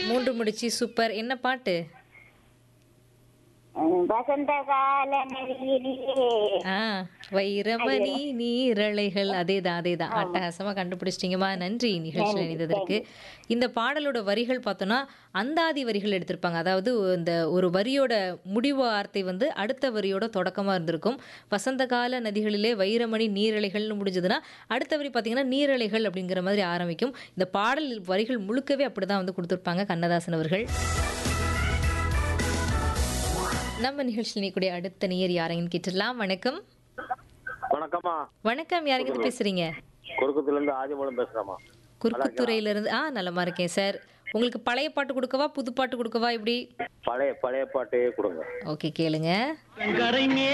மூன்று முடிச்சு சூப்பர் என்ன பாட்டு வசந்த கால நெறியிலே ஆ வைரமணி நீரலைகள் அதேதான் அதேதான் அட்டகாசமா கண்டுபிடிச்சிட்டீங்கம்மா நன்றி நிகழ்ச்சியில் இணைந்ததற்கு இந்த பாடலோட வரிகள் பார்த்தோன்னா அந்தாதி வரிகள் எடுத்திருப்பாங்க அதாவது இந்த ஒரு வரியோட முடிவு வார்த்தை வந்து அடுத்த வரியோட தொடக்கமா இருந்திருக்கும் வசந்த கால நதிகளிலே வைரமணி நீரலைகள்னு முடிஞ்சதுன்னா அடுத்த வரி பார்த்தீங்கன்னா நீரலைகள் அப்படிங்கிற மாதிரி ஆரம்பிக்கும் இந்த பாடல் வரிகள் முழுக்கவே அப்படிதான் வந்து கொடுத்துருப்பாங்க கண்ணதாசன் அவர்கள் நம்ம நிகழ்ச்சியில் நீக்கூடிய அடுத்த நேர் யாரையும் கேட்டுடலாம் வணக்கம் வணக்கம்மா வணக்கம் யாருங்க பேசுறீங்க குறுக்கத்துல இருந்து ஆதிமூலம் பேசுறேம்மா குறுக்குத்துறையில இருந்து ஆ நலமா இருக்கேன் சார் உங்களுக்கு பழைய பாட்டு கொடுக்கவா புது பாட்டு கொடுக்கவா இப்படி பழைய பழைய பாட்டே கொடுங்க ஓகே கேளுங்க